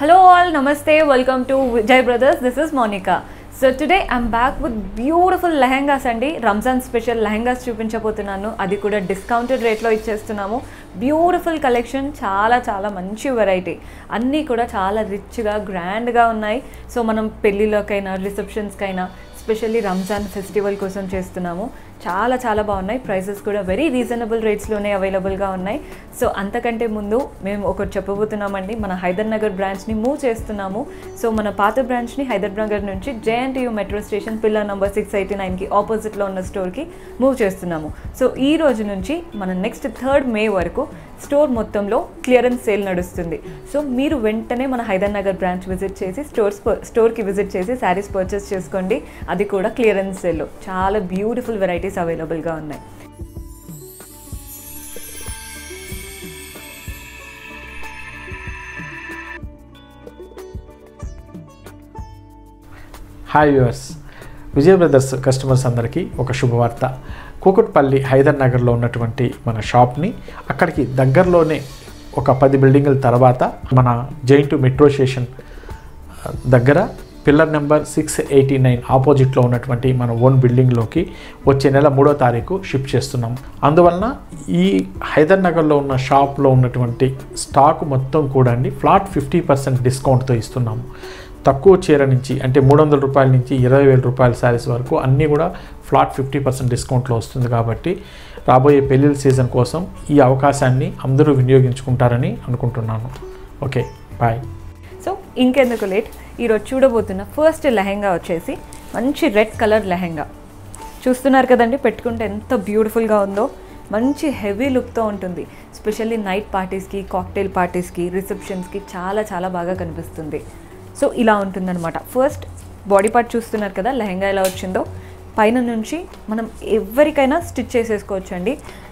Hello all, namaste, welcome to Vijay Brothers. This is Monica. So today I'm back with beautiful lehengas అండి Ramzan special lehengas చూపించబోతున్నాను అది కూడా discounted రేట్లో ఇచ్చేస్తున్నాము beautiful collection చాలా చాలా మంచి వెరైటీ అన్నీ కూడా చాలా రిచ్గా గ్రాండ్గా ఉన్నాయి సో మనం పెళ్ళిళ్ళకైనా రిసెప్షన్స్కైనా స్పెషల్లీ రంజాన్ ఫెస్టివల్ కోసం చేస్తున్నాము చాలా చాలా బాగున్నాయి ప్రైసెస్ కూడా వెరీ రీజనబుల్ రేట్స్లోనే అవైలబుల్గా ఉన్నాయి సో అంతకంటే ముందు మేము ఒకటి చెప్పబోతున్నామండి మన హైదర్ నగర్ బ్రాంచ్ని మూవ్ చేస్తున్నాము సో మన పాత బ్రాంచ్ని హైదర్ నగర్ నుంచి JNTU metro station pillar number six eighty నైన్కి ఆపోజిట్లో ఉన్న స్టోర్కి మూవ్ చేస్తున్నాము సో ఈ రోజు నుంచి మన నెక్స్ట్ థర్డ్ మే వరకు స్టోర్ మొత్తంలో క్లియరెన్స్ సేల్ నడుస్తుంది సో మీరు వెంటనే మన హైదర్ నగర్ బ్రాంచ్ విజిట్ చేసి స్టోర్స్ స్టోర్కి విజిట్ చేసి శారీస్ పర్చేస్ చేసుకోండి అది కూడా క్లియరెన్స్ సేల్లో చాలా బ్యూటిఫుల్ వెరైటీస్ అవైలబుల్గా ఉన్నాయి hi viewers Vijaya brothers customers అందరికీ ఒక శుభవార్త కూకట్పల్లి హైదర్ నగర్లో ఉన్నటువంటి మన షాప్ని అక్కడికి దగ్గరలోనే ఒక పది బిల్డింగుల తర్వాత మన జైంటు మెట్రో స్టేషన్ ఆ, దగ్గర pillar number six eighty nine ఆపోజిట్లో ఉన్నటువంటి మన ఓన్ బిల్డింగ్లోకి వచ్చే నెల మూడో తారీఖు షిఫ్ట్ చేస్తున్నాం అందువలన ఈ హైదర్ నగర్లో ఉన్న షాప్లో ఉన్నటువంటి స్టాక్ మొత్తం కూడా అండి ఫ్లాట్ ఫిఫ్టీ పర్సెంట్ డిస్కౌంట్తో ఇస్తున్నాము తక్కువ చీర నుంచి అంటే మూడు వందల రూపాయల నుంచి ఇరవై వేల రూపాయల శారీస్ వరకు అన్నీ కూడా ఫ్లాట్ ఫిఫ్టీ పర్సెంట్ డిస్కౌంట్లో వస్తుంది కాబట్టి రాబోయే పెళ్ళిళ్ళ సీజన్ కోసం ఈ అవకాశాన్ని అందరూ వినియోగించుకుంటారని అనుకుంటున్నాను ఓకే బాయ్ సో ఇంకెందుకు లేట్ ఈరోజు చూడబోతున్న ఫస్ట్ లెహెంగా వచ్చేసి మంచి రెడ్ కలర్ లెహెంగా చూస్తున్నారు కదండి పెట్టుకుంటే ఎంత బ్యూటిఫుల్గా ఉందో మంచి హెవీ లుక్తో ఉంటుంది స్పెషల్లీ నైట్ పార్టీస్కి కాక్టైల్ పార్టీస్కి రిసెప్షన్స్కి చాలా చాలా బాగా కనిపిస్తుంది సో ఇలా ఉంటుందన్నమాట ఫస్ట్ బాడీ పార్ట్ చూస్తున్నారు కదా లెహెంగా ఎలా వచ్చిందో పైన నుంచి మనం ఎవరికైనా స్టిచ్ చేసేసుకోవచ్చండి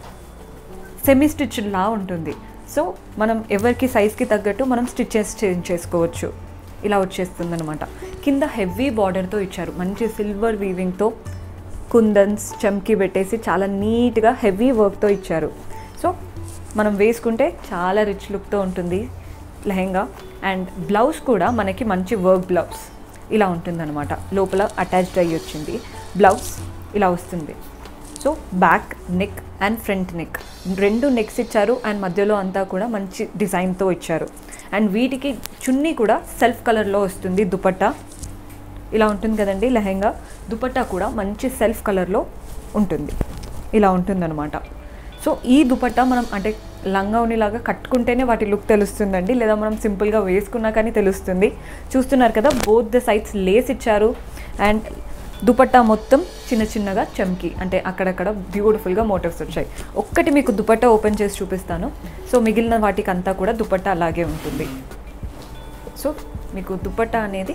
సెమీ స్టిచ్ లా ఉంటుంది సో మనం ఎవరికి సైజ్కి తగ్గట్టు మనం స్టిచెస్ చేంజ్ చేసుకోవచ్చు ఇలా వచ్చేస్తుంది అనమాట కింద హెవీ బార్డర్తో ఇచ్చారు మంచి సిల్వర్ వీవింగ్తో కుందన్స్ చమ్కి పెట్టేసి చాలా నీట్గా హెవీ వర్క్తో ఇచ్చారు సో మనం వేసుకుంటే చాలా రిచ్ లుక్తో ఉంటుంది లెహెంగా అండ్ బ్లౌజ్ కూడా మనకి మంచి వర్క్ బ్లౌజ్ ఇలా ఉంటుందన్నమాట లోపల అటాచ్డ్ అయ్యి వచ్చింది బ్లౌజ్ ఇలా వస్తుంది so back neck and front neck రెండు నెక్స్ ఇచ్చారు అండ్ మధ్యలో అంతా కూడా మంచి డిజైన్తో ఇచ్చారు అండ్ వీటికి చున్నీ కూడా సెల్ఫ్ కలర్లో వస్తుంది దుపట్టా ఇలా ఉంటుంది కదండి లెహెంగా దుపట్టా కూడా మంచి సెల్ఫ్ కలర్లో ఉంటుంది ఇలా ఉంటుందన్నమాట సో ఈ దుపట్టా మనం అంటే లంగావునిలాగా కట్టుకుంటేనే వాటి లుక్ తెలుస్తుందండి లేదా మనం సింపుల్గా వేసుకున్నా కానీ తెలుస్తుంది చూస్తున్నారు కదా బోత్ ద సైడ్స్ లేస్ ఇచ్చారు అండ్ దుపట్టా మొత్తం చిన్న చిన్నగా చమ్కి అంటే అక్కడక్కడ బ్యూటిఫుల్గా మోటివ్స్ వచ్చాయి ఒక్కటి మీకు దుపట్టా ఓపెన్ చేసి చూపిస్తాను సో మిగిలిన వాటికి అంతా కూడా దుపట్టా అలాగే ఉంటుంది సో మీకు దుపట్టా అనేది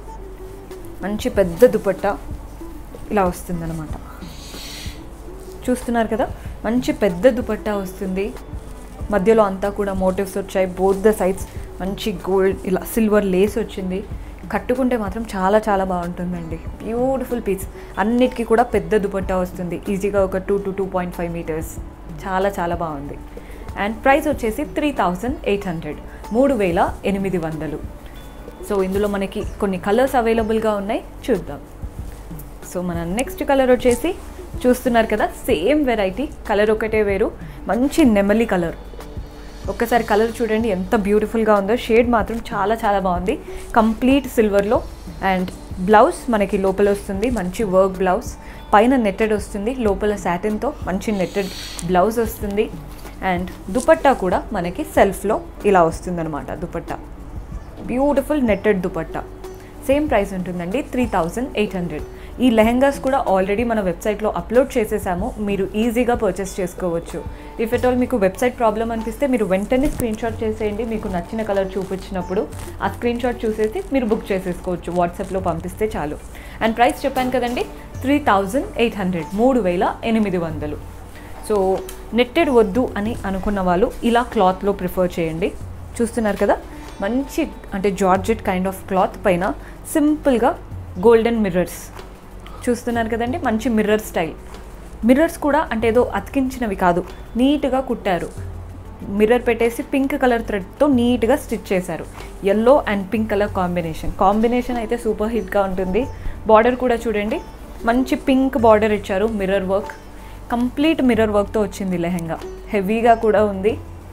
మంచి పెద్ద దుపట్టా ఇలా వస్తుందన్నమాట చూస్తున్నారు కదా మంచి పెద్ద దుపట్టా వస్తుంది మధ్యలో అంతా కూడా మోటివ్స్ వచ్చాయి బోత్ ద సైడ్స్ మంచి గోల్డ్ ఇలా సిల్వర్ లేస్ వచ్చింది కట్టుకుంటే మాత్రం చాలా చాలా బాగుంటుందండి బ్యూటిఫుల్ పీస్ అన్నిటికీ కూడా పెద్ద దుపట్టా వస్తుంది ఈజీగా ఒక two to two point five metres చాలా చాలా బాగుంది అండ్ ప్రైస్ వచ్చేసి త్రీ థౌజండ్ ఎయిట్ హండ్రెడ్ మూడు వేల ఎనిమిది వందలు సో ఇందులో మనకి కొన్ని కలర్స్ అవైలబుల్గా ఉన్నాయి చూద్దాం సో మన నెక్స్ట్ కలర్ వచ్చేసి చూస్తున్నారు కదా సేమ్ వెరైటీ కలర్ ఒకటే వేరు మంచి నెమలి కలర్ ఒక్కసారి కలర్ చూడండి ఎంత బ్యూటిఫుల్గా ఉందో షేడ్ మాత్రం చాలా చాలా బాగుంది కంప్లీట్ సిల్వర్లో అండ్ బ్లౌజ్ మనకి లోపల వస్తుంది మంచి వర్క్ బ్లౌజ్ పైన నెట్టెడ్ వస్తుంది లోపల సాటిన్తో మంచి నెట్టెడ్ బ్లౌజ్ వస్తుంది అండ్ దుపట్టా కూడా మనకి సెల్ఫ్లో ఇలా వస్తుందన్నమాట dupatta beautiful netted dupatta same price ఉంటుందండి త్రీ థౌజండ్ ఎయిట్ హండ్రెడ్ ఈ లెహెంగాస్ కూడా ఆల్రెడీ మన వెబ్సైట్లో అప్లోడ్ చేసేసాము మీరు ఈజీగా పర్చేస్ చేసుకోవచ్చు ఇఫ్ ఎట్ ఆల్ మీకు వెబ్సైట్ ప్రాబ్లం అనిపిస్తే మీరు వెంటనే స్క్రీన్ షాట్ చేసేయండి మీకు నచ్చిన కలర్ చూపించినప్పుడు ఆ స్క్రీన్ షాట్ చూసేసి మీరు బుక్ చేసేసుకోవచ్చు వాట్సాప్లో పంపిస్తే చాలు అండ్ ప్రైస్ చెప్పాను కదండి త్రీ థౌజండ్ ఎయిట్ హండ్రెడ్ మూడు వేల ఎనిమిది వందలు సో నెట్టెడ్ వద్దు అని అనుకున్న వాళ్ళు ఇలా క్లాత్లో ప్రిఫర్ చేయండి చూస్తున్నారు కదా మంచి అంటే జార్జెట్ కైండ్ ఆఫ్ క్లాత్ పైన సింపుల్గా గోల్డెన్ మిర్రర్స్ చూస్తున్నారు కదండి మంచి మిర్రర్ స్టైల్ మిర్రర్స్ కూడా అంటే ఏదో అతికించినవి కాదు నీట్గా కుట్టారు మిర్రర్ పెట్టేసి పింక్ కలర్ థ్రెడ్తో నీట్గా స్టిచ్ చేశారు yellow and pink colour combination combination అయితే సూపర్ హిట్గా ఉంటుంది బార్డర్ కూడా చూడండి మంచి పింక్ బార్డర్ ఇచ్చారు మిర్రర్ వర్క్ కంప్లీట్ మిర్రర్ వర్క్తో వచ్చింది లెహెంగా హెవీగా కూడా ఉంది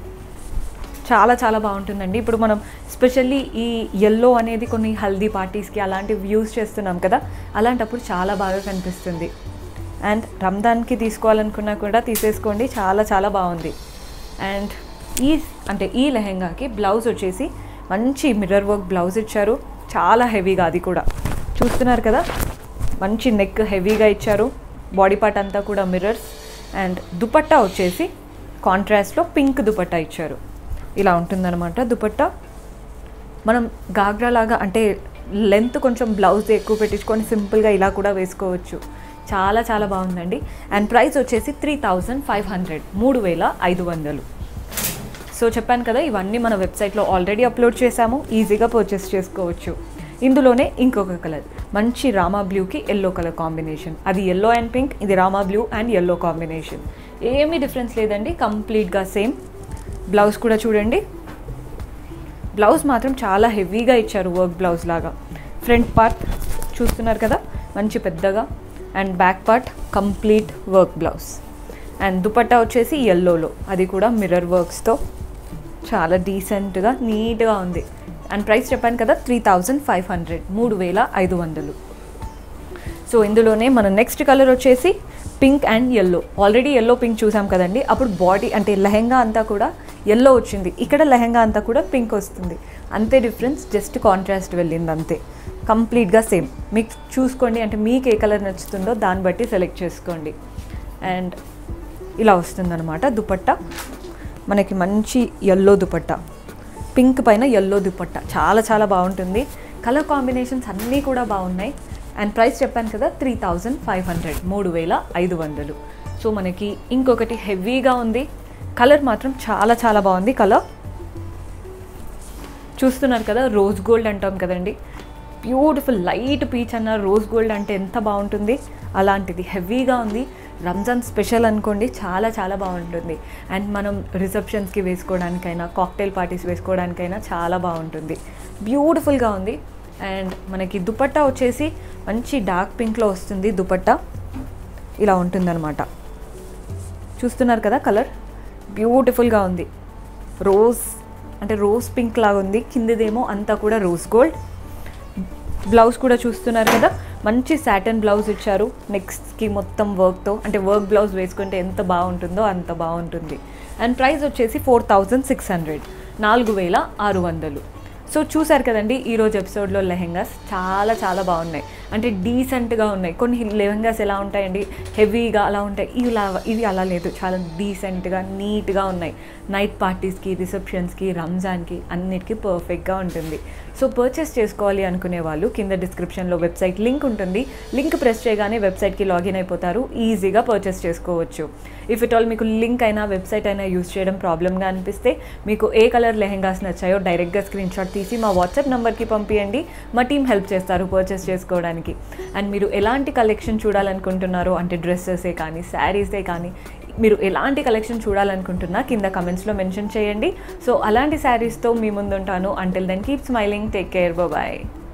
చాలా చాలా బాగుంటుందండి ఇప్పుడు మనం స్పెషల్లీ ఈ ఎల్లో అనేది కొన్ని హల్దీ పార్టీస్కి అలాంటివి యూస్ చేస్తున్నాం కదా అలాంటప్పుడు చాలా బాగా కనిపిస్తుంది అండ్ రంజాన్కి తీసుకోవాలనుకున్నా కూడా తీసేసుకోండి చాలా చాలా బాగుంది అండ్ ఈ అంటే ఈ లెహెంగాకి బ్లౌజ్ వచ్చేసి మంచి మిర్రర్ వర్క్ బ్లౌజ్ ఇచ్చారు చాలా హెవీగా అది కూడా చూస్తున్నారు కదా మంచి నెక్ హెవీగా ఇచ్చారు బాడీ పార్ట్ అంతా కూడా మిర్రర్స్ అండ్ దుపట్టా వచ్చేసి కాంట్రాస్ట్లో పింక్ దుపట్టా ఇచ్చారు ఇలా ఉంటుందన్నమాట దుపట్టా మనం గాగ్రా లాగా అంటే లెంత్ కొంచెం బ్లౌజ్ ఎక్కువ పెట్టించుకొని సింపుల్గా ఇలా కూడా వేసుకోవచ్చు చాలా చాలా బాగుందండి అండ్ ప్రైస్ వచ్చేసి త్రీ థౌజండ్ ఫైవ్ హండ్రెడ్ మూడు వేల ఐదు వందలు సో చెప్పాను కదా ఇవన్నీ మన వెబ్సైట్లో ఆల్రెడీ అప్లోడ్ చేశాము ఈజీగా పర్చేస్ చేసుకోవచ్చు ఇందులోనే ఇంకొక కలర్ మంచి రామా బ్లూకి ఎల్లో కలర్ కాంబినేషన్ అది ఎల్లో అండ్ పింక్ ఇది Rama blue and yellow combination ఏమీ డిఫరెన్స్ లేదండి కంప్లీట్గా సేమ్ బ్లౌజ్ కూడా చూడండి బ్లౌజ్ మాత్రం చాలా హెవీగా ఇచ్చారు వర్క్ బ్లౌజ్ లాగా ఫ్రంట్ పార్ట్ చూస్తున్నారు కదా మంచి పెద్దగా and back part complete work blouse and dupatta వచ్చేసి ఎల్లోలో అది కూడా మిర్రర్ వర్క్స్తో చాలా డీసెంట్గా నీట్గా ఉంది అండ్ ప్రైస్ చెప్పాను కదా త్రీ థౌజండ్ ఫైవ్ హండ్రెడ్ మూడు వేల ఐదు వందలు సో ఇందులోనే మన నెక్స్ట్ కలర్ వచ్చేసి pink and yellow already yellow pink చూసాం కదండి అప్పుడు బాడీ అంటే లెహెంగా అంతా కూడా ఎల్లో వచ్చింది ఇక్కడ లెహెంగా అంతా కూడా పింక్ వస్తుంది అంతే డిఫరెన్స్ జస్ట్ కాంట్రాస్ట్ వెళ్ళింది అంతే కంప్లీట్గా సేమ్ మీకు చూసుకోండి అంటే మీకు ఏ కలర్ నచ్చుతుందో దాన్ని బట్టి సెలెక్ట్ చేసుకోండి అండ్ ఇలా వస్తుందన్నమాట దుపట్టా మనకి మంచి ఎల్లో దుపట్టా పింక్ పైన ఎల్లో దుపట్టా చాలా చాలా బాగుంటుంది కలర్ కాంబినేషన్స్ అన్నీ కూడా బాగున్నాయి అండ్ ప్రైస్ చెప్పాను కదా త్రీ థౌజండ్ ఫైవ్ హండ్రెడ్ మూడు వేల ఐదు వందలు సో మనకి ఇంకొకటి హెవీగా ఉంది కలర్ మాత్రం చాలా చాలా బాగుంది కలర్ చూస్తున్నారు కదా రోజ్ గోల్డ్ అంటాం కదండి బ్యూటిఫుల్ లైట్ పీచ్ అన్న రోజ్ గోల్డ్ అంటే ఎంత బాగుంటుంది అలాంటిది హెవీగా ఉంది రంజాన్ స్పెషల్ అనుకోండి చాలా చాలా బాగుంటుంది అండ్ మనం రిసెప్షన్స్కి వేసుకోవడానికైనా కాక్టైల్ పార్టీస్ వేసుకోవడానికైనా చాలా బాగుంటుంది బ్యూటిఫుల్గా ఉంది అండ్ మనకి దుపట్టా వచ్చేసి మంచి డార్క్ పింక్లో వస్తుంది దుపట్టా ఇలా ఉంటుందన్నమాట చూస్తున్నారు కదా కలర్ బ్యూటిఫుల్గా ఉంది రోజ్ అంటే రోజ్ పింక్ లాగా ఉంది కిందిదేమో అంతా కూడా రోజ్ గోల్డ్ బ్లౌజ్ కూడా చూస్తున్నారు కదా మంచి సాటన్ బ్లౌజ్ ఇచ్చారు నెక్స్ట్కి మొత్తం వర్క్తో అంటే వర్క్ బ్లౌజ్ వేసుకుంటే ఎంత బాగుంటుందో అంత బాగుంటుంది అండ్ ప్రైస్ వచ్చేసి ఫోర్ థౌజండ్ సిక్స్ హండ్రెడ్ నాలుగు వేల ఆరు వందలు సో చూసారు కదండి ఈరోజు ఎపిసోడ్లో లెహెంగాస్ చాలా చాలా బాగున్నాయి అంటే డీసెంట్గా ఉన్నాయి కొన్ని లెహెంగాస్ ఎలా ఉంటాయండి హెవీగా అలా ఉంటాయి ఇవి ఇలా ఇవి అలా లేదు చాలా డీసెంట్గా నీట్గా ఉన్నాయి నైట్ పార్టీస్కి రిసెప్షన్స్కి రంజాన్కి అన్నిటికీ పర్ఫెక్ట్గా ఉంటుంది సో పర్చేస్ చేసుకోవాలి అనుకునే వాళ్ళు కింద డిస్క్రిప్షన్లో వెబ్సైట్ లింక్ ఉంటుంది లింక్ ప్రెస్ చేయగానే వెబ్సైట్కి లాగిన్ అయిపోతారు ఈజీగా పర్చేస్ చేసుకోవచ్చు ఇఫ్ ఇట్ ఆల్ మీకు లింక్ అయినా వెబ్సైట్ అయినా యూస్ చేయడం ప్రాబ్లమ్గా అనిపిస్తే మీకు ఏ కలర్ లెహెంగాస్ నచ్చాయో డైరెక్ట్గా స్క్రీన్ షాట్ తీసి మా వాట్సాప్ నెంబర్కి పంపించండి మా టీం హెల్ప్ చేస్తారు పర్చేస్ చేసుకోవడానికి అండ్ మీరు ఎలాంటి కలెక్షన్ చూడాలనుకుంటున్నారో అంటే డ్రెస్సెసే కానీ శారీసే కానీ మీరు ఎలాంటి కలెక్షన్ చూడాలనుకుంటున్నా కింద కమెంట్స్లో మెన్షన్ చేయండి సో అలాంటి శారీస్తో మీ ముందుంటాను until then keep smiling take care bye